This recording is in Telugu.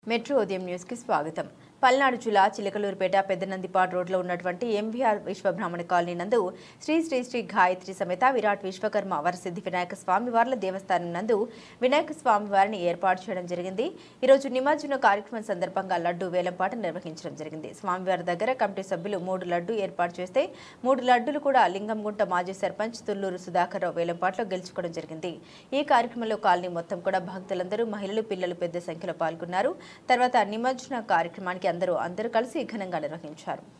మెట్రో ఉదయం న్యూస్కి స్వాగతం పల్నాడు జిల్లా చిలకలూరుపేట పెద్దనందిపాడు రోడ్లో ఉన్నటువంటి ఎంవీఆర్ విశ్వబ్రాహ్మణ కాలనీ నందు శ్రీ శ్రీ శ్రీ గాయత్రి సమేత విరాట్ విశ్వకర్మ వరసిద్ధి వినాయక స్వామివార్ల దేవస్థానం నందు వినాయక స్వామివారిని ఏర్పాటు చేయడం జరిగింది ఈరోజు నిమజ్జన కార్యక్రమం సందర్భంగా లడ్డు వేలంపాట నిర్వహించడం జరిగింది స్వామివారి దగ్గర కమిటీ సభ్యులు మూడు లడ్డు ఏర్పాటు చేస్తే మూడు లడ్డులు కూడా లింగంగుంట మాజీ సర్పంచ్ తుల్లూరు సుధాకర్ రావు వేలంపాట్లో గెలుచుకోవడం జరిగింది ఈ కార్యక్రమంలో కాలనీ మొత్తం కూడా భక్తులందరూ మహిళలు పిల్లలు పెద్ద సంఖ్యలో పాల్గొన్నారు తర్వాత నిమజ్జన కార్యక్రమానికి అందరూ అందరూ కలిసి ఘనంగా నిర్వహించారు